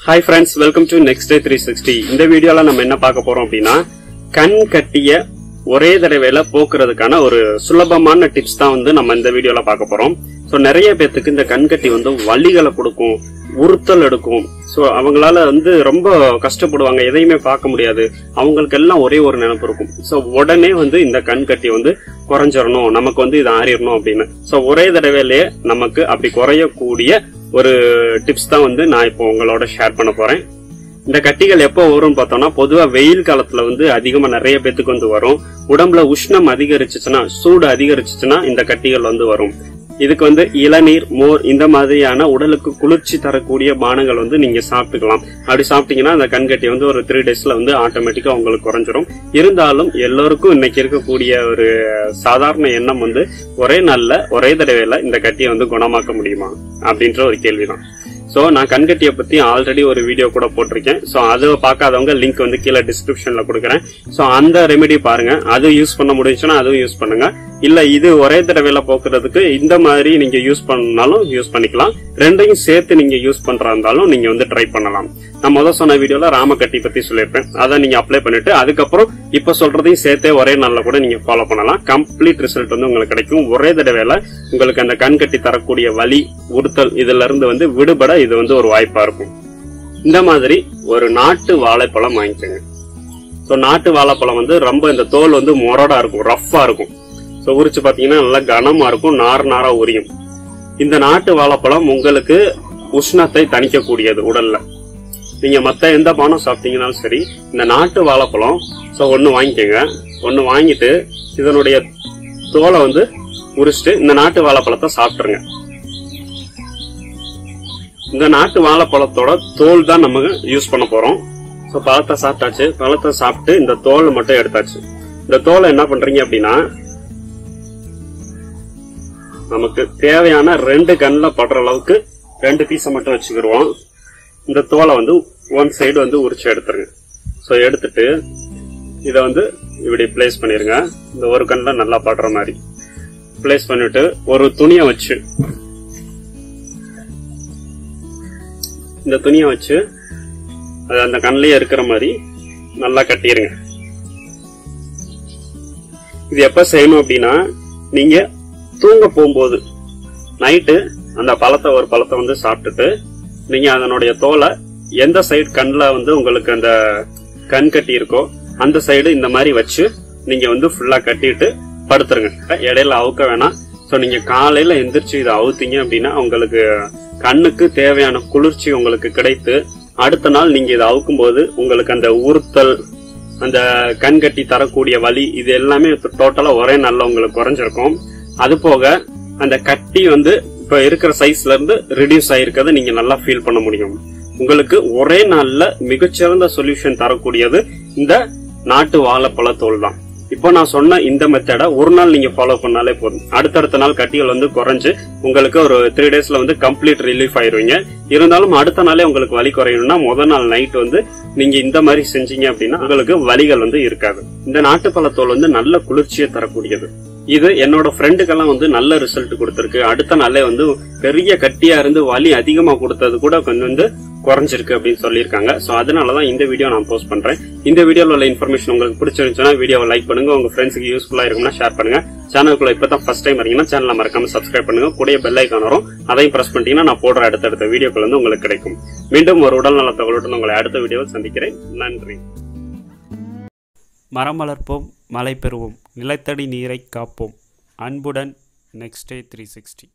hi friends welcome to next day three sixty இந்த வீடியோல நம்ம என்ன பார்க்க போறோம் அப்படின்னா கண் கட்டிய ஒரே தடவையில போக்குறதுக்கான ஒரு சுலபமான டிப்ஸ் தான் வந்து நம்ம இந்த வீடியோல பார்க்க போறோம் ஸோ நிறைய பேத்துக்கு இந்த கண்கட்டி வந்து வலிகளை கொடுக்கும் உறுத்தல் எடுக்கும் ஸோ அவங்களால வந்து ரொம்ப கஷ்டப்படுவாங்க எதையுமே பார்க்க முடியாது அவங்களுக்கு எல்லாம் ஒரே ஒரு நினைப்பு இருக்கும் ஸோ உடனே வந்து இந்த கண் கட்டி வந்து குறைஞ்சிடணும் நமக்கு வந்து இது ஆறிடணும் அப்படின்னு ஸோ ஒரே தடவையிலேயே நமக்கு அப்படி குறையக்கூடிய ஒரு டிப்ஸ் தான் வந்து நான் இப்போ உங்களோட ஷேர் பண்ண போறேன் இந்த கட்டிகள் எப்போ வரும்னு பார்த்தோம்னா பொதுவா வெயில் காலத்துல வந்து அதிகமா நிறைய பேத்துக்கு வந்து வரும் உடம்புல உஷ்ணம் அதிகரிச்சுச்சுன்னா சூடு அதிகரிச்சுச்சுன்னா இந்த கட்டிகள் வந்து வரும் இதுக்கு வந்து இளநீர் மோர் இந்த மாதிரியான உடலுக்கு குளிர்ச்சி தரக்கூடிய பானங்கள் வந்து நீங்க சாப்பிட்டுக்கலாம் அப்படி சாப்பிட்டீங்கன்னா அந்த கண்கட்டி வந்து ஒரு த்ரீ டேஸ்ல வந்து ஆட்டோமேட்டிக்கா உங்களுக்கு குறைஞ்சிரும் இருந்தாலும் எல்லோருக்கும் இன்னைக்கு இருக்கக்கூடிய ஒரு சாதாரண எண்ணம் வந்து ஒரே நாள்ல ஒரே தடவையில இந்த கட்டியை வந்து குணமாக்க முடியுமா அப்படின்ற ஒரு கேள்விதான் சோ நான் கண்கட்டியை பத்தி ஆல்ரெடி ஒரு வீடியோ கூட போட்டிருக்கேன் சோ அது பார்க்காதவங்க லிங்க் வந்து கீழே டிஸ்கிரிப்ஷன்ல கொடுக்குறேன் சோ அந்த ரெமெடி பாருங்க அது யூஸ் பண்ண முடிஞ்சுன்னா அதுவும் யூஸ் பண்ணுங்க இல்ல இது ஒரே தடவையில போக்குறதுக்கு இந்த மாதிரி நீங்க யூஸ் பண்ணாலும் யூஸ் பண்ணிக்கலாம் ரெண்டையும் சேர்த்து நீங்க யூஸ் பண்றா இருந்தாலும் நீங்க வந்து ட்ரை பண்ணலாம் நான் முதல் சொன்ன வீடியோல ராமக்கட்டி பத்தி சொல்லியிருப்பேன் அதை நீங்க அப்ளை பண்ணிட்டு அதுக்கப்புறம் இப்ப சொல்றதையும் சேர்த்தே ஒரே நாள்ல கூட நீங்க ஃபாலோ பண்ணலாம் கம்ப்ளீட் ரிசல்ட் வந்து உங்களுக்கு கிடைக்கும் ஒரே தடவையில உங்களுக்கு அந்த கண்கட்டி தரக்கூடிய வலி உறுத்தல் இதுல இருந்து வந்து விடுபட இது வந்து ஒரு வாய்ப்பா இருக்கும் இந்த மாதிரி ஒரு நாட்டு வாழைப்பழம் வாங்கிக்கோங்க ஸோ நாட்டு வாழைப்பழம் வந்து ரொம்ப இந்த தோல் வந்து முரடா இருக்கும் ரஃப்பா இருக்கும் ஸோ உரிச்சு பாத்தீங்கன்னா நல்லா கனமா இருக்கும் நார் நாரா உரியும் இந்த நாட்டு வாழைப்பழம் உங்களுக்கு உஷ்ணத்தை தணிக்கக்கூடியது உடல்ல நீங்க மத்த எந்த பானம் சாப்பிட்டீங்கனாலும் சரி இந்த நாட்டு வாழைப்பழம் ஸோ ஒன்னு வாங்கிக்கோங்க ஒன்னு வாங்கிட்டு இதனுடைய தோலை வந்து உரிச்சிட்டு இந்த நாட்டு வாழைப்பழத்தை சாப்பிட்டுருங்க இந்த நாட்டு வாழைப்பழத்தோட தோல் தான் நம்ம யூஸ் பண்ண போறோம் ஸோ பழத்தை சாப்பிட்டாச்சு பழத்தை சாப்பிட்டு இந்த தோல் மட்டும் எடுத்தாச்சு இந்த தோலை என்ன பண்றீங்க அப்படின்னா நமக்கு தேவையான ரெண்டு கண்ணில் படுற அளவுக்கு ரெண்டு பீஸை மட்டும் வச்சுக்கிடுவோம் இந்த தோலை வந்து ஒன் சைடு வந்து உரிச்சு எடுத்துருங்க ஸோ எடுத்துட்டு இதை வந்து இப்படி பிளேஸ் பண்ணிருங்க இந்த ஒரு கண்ணில் நல்லா படுற மாதிரி பிளேஸ் பண்ணிட்டு ஒரு துணியை வச்சு இந்த துணியை வச்சு அது அந்த கண்ணிலேயே இருக்கிற மாதிரி நல்லா கட்டிடுங்க இது எப்ப செய்யணும் அப்படின்னா நீங்க தூங்க போகும்போது நைட்டு அந்த பழத்தை ஒரு பழத்தை வந்து சாப்பிட்டுட்டு நீங்க அதனுடைய தோலை எந்த சைடு கண்ணில் வந்து உங்களுக்கு அந்த கண் கட்டி இருக்கோ அந்த சைடு இந்த மாதிரி வச்சு நீங்க வந்து ஃபுல்லா கட்டிட்டு படுத்துருங்க இடையில அவுக்க வேணாம் ஸோ நீங்க காலையில எந்திரிச்சு இதை அவுத்தீங்க அப்படின்னா உங்களுக்கு கண்ணுக்கு தேவையான குளிர்ச்சி உங்களுக்கு கிடைத்து அடுத்த நாள் நீங்க இதை அவுக்கும் போது உங்களுக்கு அந்த உறுத்தல் அந்த கண் கட்டி தரக்கூடிய வலி இது எல்லாமே டோட்டலா ஒரே நாள்ல உங்களுக்கு குறைஞ்சிருக்கும் அது போக அந்த கட்டி வந்து இப்ப இருக்கிற சைஸ்ல இருந்து ரிடியூஸ் ஆயிருக்கிறத நீங்க நல்லா ஃபீல் பண்ண முடியும் உங்களுக்கு ஒரே நாள்ல மிகச்சிறந்த சொல்யூஷன் தரக்கூடியது இந்த நாட்டு வாழைப்பழ தோல் தான் இப்போ நான் சொன்ன இந்த மெத்தடை ஒரு நாள் நீங்க ஃபாலோ பண்ணாலே போதும் அடுத்தடுத்த நாள் கட்டிகள் வந்து குறைஞ்சு உங்களுக்கு ஒரு த்ரீ டேஸ்ல வந்து கம்ப்ளீட் ரிலீஃப் ஆயிருவீங்க இருந்தாலும் அடுத்த நாளே உங்களுக்கு வலி குறையணும்னா முதல் நாள் நைட் வந்து நீங்க இந்த மாதிரி செஞ்சீங்க அப்படின்னா உங்களுக்கு வலிகள் வந்து இருக்காது இந்த நாட்டுப்பழத்தோல் வந்து நல்ல குளிர்ச்சியை தரக்கூடியது இது என்னோட ஃப்ரெண்டுக்கெல்லாம் வந்து நல்ல ரிசல்ட் கொடுத்திருக்கு அடுத்த நாளே வந்து பெரிய கட்டியா இருந்து வலி அதிகமா கொடுத்தது கூட கொஞ்சம் வந்து குறைஞ்சிருக்கு அப்படின்னு சொல்லியிருக்காங்க சோ அதனாலதான் இந்த வீடியோ நான் போஸ்ட் பண்றேன் இந்த வீடியோல உள்ள இன்ஃபர்மேஷன் உங்களுக்கு பிடிச்சிருந்துச்சுன்னா வீடியோவை லைக் பண்ணுங்க உங்க ஃப்ரெண்ட்ஸுக்கு யூஸ்ஃபுல்லா இருக்கும்னா ஷேர் பண்ணுங்க சேனலுக்குள்ள இப்பதான் ஃபர்ஸ்ட் டைம் வரீங்கன்னா சேனலை மறக்காம சப்ஸ்கிரைப் பண்ணுங்க கூடிய பெல் ஐக்கான் வரும் அதையும் பிரஸ் பண்ணிட்டீங்கன்னா நான் போடுற அடுத்தடுத்த வீடியோக்கள் வந்து உங்களுக்கு கிடைக்கும் மீண்டும் ஒரு உடல் நல தகவலுடன் உங்களை அடுத்த வீடியோவில் சந்திக்கிறேன் நன்றி மரம் வளர்ப்போம் மழை பெறுவோம் நிலத்தடி நீரை காப்போம் அன்புடன் நெக்ஸ்ட் டே த்ரீ சிக்ஸ்டி